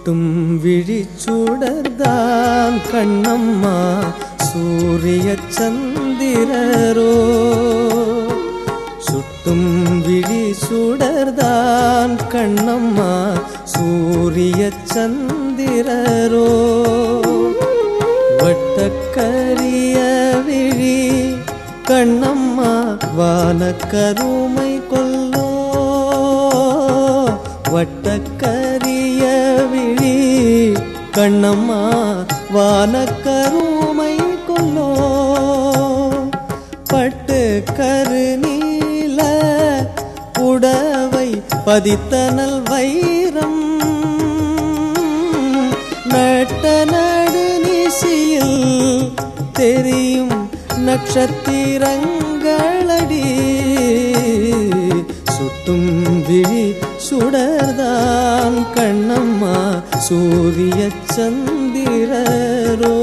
சுட்டும் விழிச்சுடர்தான் கண்ணம்மா சூரிய சந்திரரோ சுட்டும் விழி சுடர்தான் கண்ணம்மா சூரிய சந்திரரோ வட்டக்கரிய விழி கண்ணம்மா வானக்கருமை கொல்லோ வட்டக்கரிய விழி கண்ணம்மா வானக்கருமை கொல்லோ பட்டு கருநீல புடவை பதித்தனல் வைரம் நட்ட நடு நிசியில் தெரியும் நட்சத்திரங்களடி சுட்டும் விழி சுடர்தான் கண்ணம்மா சூரிய சந்திரரோ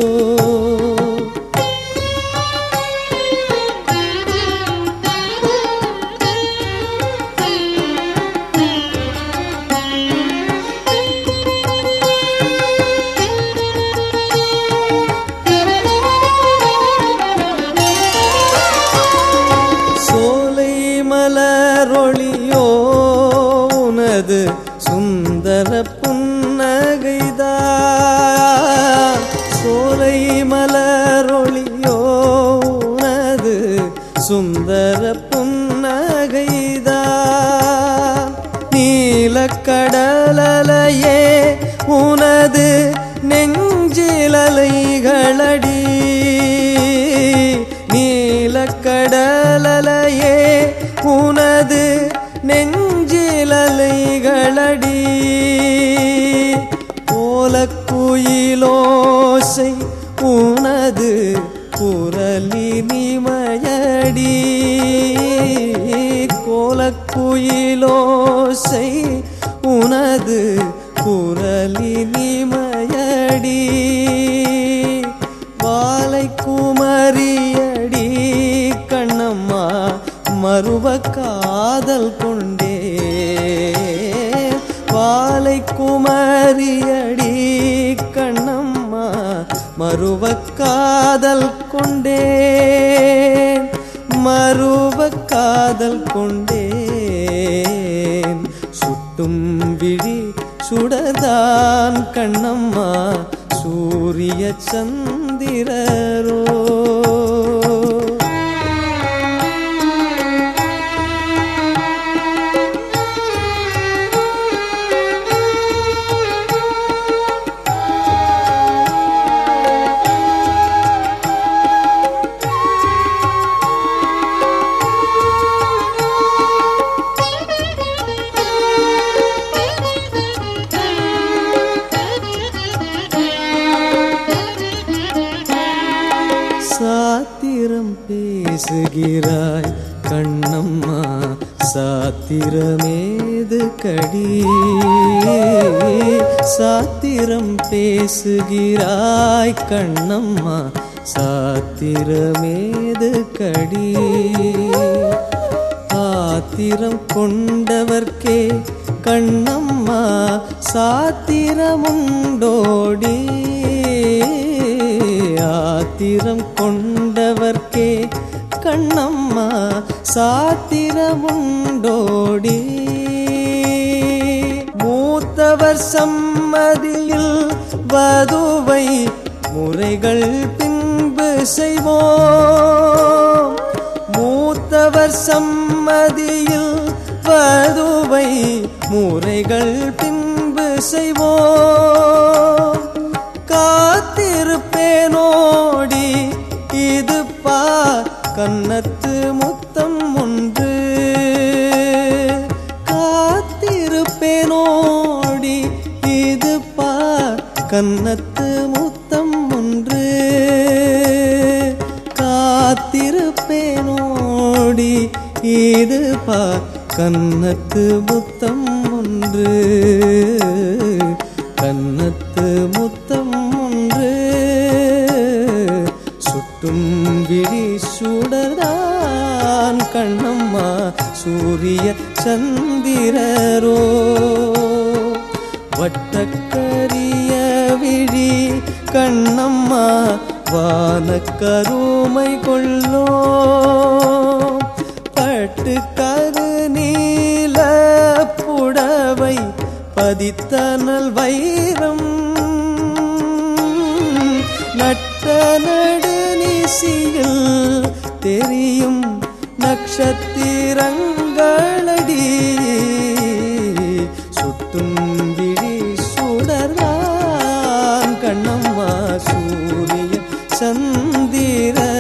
சோலை மலரொளியோ உனது சுந்தர புன்னகைதா சோலை மலரொளியோ உனது சுந்தர புன்னகைதா நீலக்கடலையே உனது நெஞ்சிலலைகளடி நீலக்கடலையே உனது நெஞ்சிலலைகளடி கோலக்குயிலோசை உனது குரலி நிமயடி கோலக்குயிலோசை உனது குரலி நிமயடி வாலை குமரியடி கண்ணம்மா மறுவ காதல் கொண்டே வாலை குமரியடி கண்ணம்மா மறுவ காதல் கொண்டேன் மறுவ காதல் கொண்டேன் சுட்டும் விழி சுடதான் கண்ணம்மா சூரிய சந்திரரோ சாத்திரம் பேசுகிறாய் கண்ணம்மா சாத்திரமேது கடி சாத்திரம் பேசுகிறாய் கண்ணம்மா சாத்திரமேது கடி ஆத்திரம் கொண்டவர்க்கே கண்ணம்மா சாத்திரமுண்டோடி ஆத்திரம் கொண்டவர்க்கே கண்ணம்மா சாத்திரமுண்டோடி மூத்தவர் சம்மதியில் வதுவை முறைகள் பின்பு செய்வோம் மூத்தவர் சம்மதியில் வதுவை முறைகள் பின்பு செய்வோம் காத்திருப்பேனோடி இது பார் கன்னத்து முத்தம் ஒன்று காத்திருப்பேனோடி இது பார் கன்னத்து முத்தம் ஒன்று காத்திருப்பேனோடி இது பார் கன்னத்து முத்தம் ஒன்று கன்னத்து முத்தம் ஒன்று சுட்டும் விழி சுடர்தான் கண்ணம்மா சூரிய சந்திரரோ வட்டக்கரிய விழி கண்ணம்மா வானக்கருமை கொள்ளோ பட்டு கரு நீல புடவை பதித்தனல் வைரம் நட்ட நடுநிசியில் தெரியும் நட்சத்திரங்களடி சுட்டும் விழி சுடர்தான் கண்ணம்மா சூரிய சந்திர